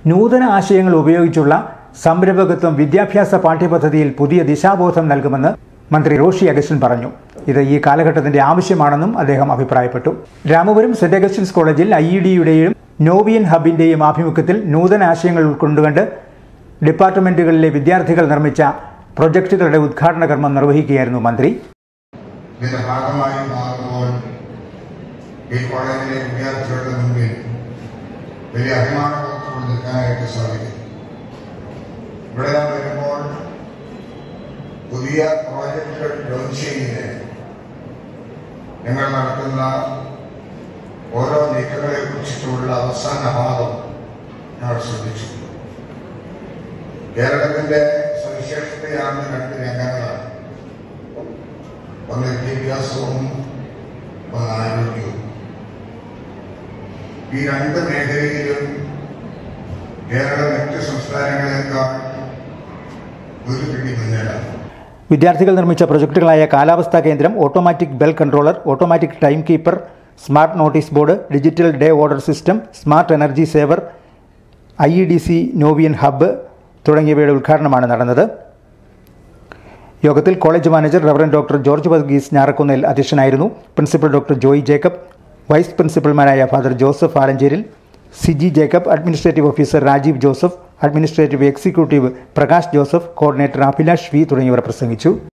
നൂതന ആശയങ്ങൾ ഉപയോഗിച്ചുള്ള സംരംഭകത്വം വിദ്യാഭ്യാസ പാഠ്യപദ്ധതിയിൽ പുതിയ ദിശാബോധം നൽകുമെന്ന് മന്ത്രി റോഷി അഗസ്റ്റിൻ പറഞ്ഞു ഇത് ഈ കാലഘട്ടത്തിന്റെ ആവശ്യമാണെന്നും അദ്ദേഹം അഭിപ്രായപ്പെട്ടു രാമപുരം സെന്റ് അഗസ്റ്റിൻസ് കോളേജിൽ ഐ ഇ ഡിയുടെയും നോവിയൻ ഹബിന്റെയും ആഭിമുഖ്യത്തിൽ നൂതന ആശയങ്ങൾ ഉൾക്കൊണ്ടുകൊണ്ട് ഡിപ്പാർട്ട്മെന്റുകളിലെ വിദ്യാർത്ഥികൾ നിർമ്മിച്ച പ്രൊജക്ടുകളുടെ ഉദ്ഘാടന കർമ്മം നിർവഹിക്കുകയായിരുന്നു മന്ത്രി ഇതിന്റെ ഭാഗമായി മാറുമ്പോൾ ഈ കോളേജിലെ വിദ്യാർത്ഥികളുടെ മുമ്പിൽ വലിയ അഭിമാനബോധത്തോടെ നിൽക്കാനായിട്ട് സാധിക്കും ഇവിടെ നാം വരുമ്പോൾ പുതിയ പ്രോജക്റ്റുകൾ ലോഞ്ച് ചെയ്യുന്നതിന് ഞങ്ങൾ നടത്തുന്ന ഓരോ നീക്കങ്ങളെ കുറിച്ചിട്ടുള്ള അവസാന ഭാഗം ഞങ്ങൾ ശ്രദ്ധിച്ചു കേരളത്തിന്റെ സവിശേഷതയാണ് രണ്ട് രംഗങ്ങളാണ് ഒന്ന് വിദ്യാഭ്യാസവും ഒന്ന് ആരോഗ്യവും ഈ രണ്ട് മേഖലയിലും കേരളം മറ്റ് സംസ്ഥാനങ്ങളെക്കാൾ ഒരു പിടി മുന്നിലാണ് വിദ്യാർത്ഥികൾ നിർമ്മിച്ച പ്രൊജക്ടുകളായ കാലാവസ്ഥാ കേന്ദ്രം automatic bell controller automatic time keeper smart notice board digital day order system smart energy saver I E D C നോവിയൻ ഹബ്ബ് തുടങ്ങിയവയുടെ ഉദ്ഘാടനമാണ് നടന്നത് യോഗത്തിൽ college manager reverend doctor George Varghese Njarakkunnel അധ്യക്ഷനായിരുന്നു principal doctor Joy Jacob vice പ്രിൻസിപ്പൽമാരായ father Joseph Alancheril Siji Jacob administrative officer Rajeev Joseph administrative executive Prakash Joseph coordinator Abhilash V തുടങ്ങിയവർ പ്രസംഗിച്ചു